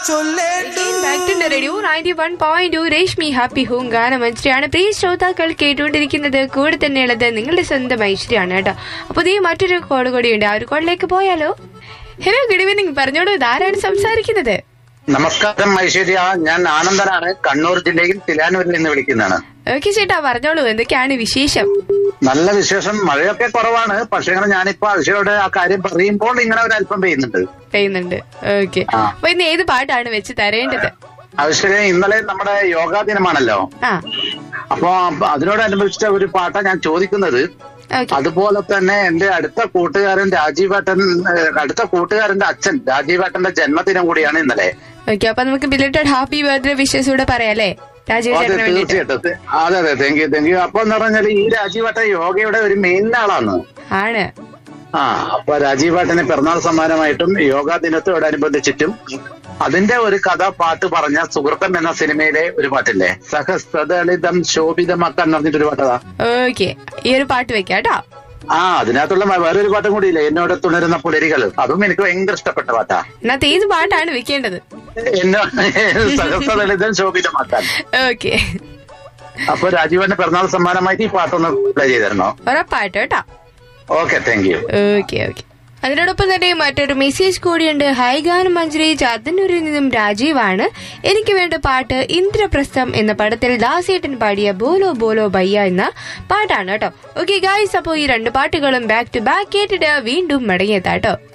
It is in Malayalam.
Back to radio ninety one point Reshmi happy home ഗാനം മഞ്ജരിയാണ് പ്രിയ ശ്രോതാക്കൾ കേട്ടുകൊണ്ടിരിക്കുന്നത് കൂടെ തന്നെയുള്ളത് നിങ്ങളുടെ സ്വന്തം ഐശ്വര്യാണ് കേട്ടോ അപ്പൊ ഇതേ മറ്റൊരു കോൾ കൂടിയുണ്ട് ആ ഒരു കോളിലേക്ക് പോയാലോ ഹലോ ഗുഡ് ഈവനിങ് പറഞ്ഞോളൂ ഇതാരാണ് സംസാരിക്കുന്നത് നമസ്കാരം ഐശ്വര്യ ഞാൻ ആനന്ദനാണ് കണ്ണൂർ ജില്ലയിൽ തിലാനൂരിൽ നിന്ന് വിളിക്കുന്നതാണ് ഓക്കെ ചേട്ടാ പറഞ്ഞോളൂ എന്തൊക്കെയാണ് വിശേഷം നല്ല വിശേഷം മഴയൊക്കെ കുറവാണ് പക്ഷേ ഇങ്ങനെ ഞാനിപ്പോ ഐശ്വര്യോട് ആ കാര്യം പറയുമ്പോൾ ഇങ്ങനെ ഒരു അല്പം പെയ്യുന്നുണ്ട് പെയ്യുന്നുണ്ട് ഓക്കെ ആ. അപ്പൊ ഇന്ന് ഏത് പാട്ടാണ് വെച്ച് തരേണ്ടത് ഐശ്വര്യ ഇന്നലെ നമ്മുടെ യോഗാ ദിനമാണല്ലോ ആ അപ്പൊ അതിനോടനുബന്ധിച്ച ഒരു പാട്ടാ ഞാൻ ചോദിക്കുന്നത് ഓക്കെ അതുപോലെ തന്നെ എന്റെ അടുത്ത കൂട്ടുകാരൻ രാജീവേട്ടൻ ഏഹ്, അടുത്ത കൂട്ടുകാരന്റെ അച്ഛൻ രാജീവേട്ടന്റെ ജന്മദിനം കൂടിയാണ് ഇന്നലെ ഓക്കെ അപ്പൊ നമുക്ക് ബിലേറ്റഡ് ഹാപ്പി ബർത്ത്ഡേ വിഷസ് കൂടെ പറയാല്ലേ രാജീവ് അതെ ചേട്ടന് വേണ്ടിട്ട് തീർച്ചയായിട്ടും അതെ അതെ താങ്ക് യു താങ്ക് യു അപ്പൊ എന്ന് പറഞ്ഞാൽ ഈ രാജീവേട്ടൻ യോഗയുടെ ഒരു മെയിൻ ആളാണ് ആണ് ആ അപ്പൊ രാജീവേട്ടന് പിറന്നാൾ സമ്മാനമായിട്ടും യോഗാ ദിനത്തോടനുബന്ധിച്ചിട്ടും അതിന്റെ ഒരു കഥ പാട്ട് പറഞ്ഞ സുഹൃത്തം എന്ന സിനിമയിലെ ഒരു പാട്ടില്ലേ സഹസ്രദളിതം ശോഭിതമാക്കാൻ പറഞ്ഞിട്ടൊരു പാട്ടതാ ഓക്കെ ഈ ഒരു പാട്ട് വെക്കാം കേട്ടോ ആ അതിനകത്തുള്ള വേറൊരു പാട്ടും കൂടിയില്ലേ എന്നോട് തുണരുന്ന പുലരികൾ അതും എനിക്ക് ഭയങ്കര ഇഷ്ടപ്പെട്ട പാട്ടാ ഇന്നത്തെ ഏത് പാട്ടാണ് വെക്കേണ്ടത് എന്നോ സഹസ്രദളിതം ശോഭിതമാക്കാൻ ഓക്കെ അപ്പൊ രാജീവന്റെ പിറന്നാൾ സമ്മാനമായിട്ട് ഈ പാട്ടൊന്ന് പ്ലേ ചെയ്തിരുന്നോ ഉറപ്പായിട്ട് കേട്ടോ okay thank you okay okay അതിനോടൊപ്പം തന്നെ മറ്റൊരു മെസ്സേജ് കൂടിയുണ്ട് ഹായ് ഗാനം മഞ്ജരി ചാത്തന്നൂരിൽ നിന്നും രാജീവാണ് എനിക്ക് വേണ്ട പാട്ട് ഇന്ദ്രപ്രസ്ഥം എന്ന പടത്തിൽ ദാസേട്ടൻ പാടിയ ബോലോ ബോലോ ബയ്യ എന്ന പാട്ടാണ് കേട്ടോ ഓക്കെ ഗായ്സ് അപ്പോൾ ഈ രണ്ട് പാട്ടുകളും ബാക്ക് ടു ബാക്ക് കേട്ടിട്ട് വീണ്ടും മടങ്ങിയെത്താട്ടോ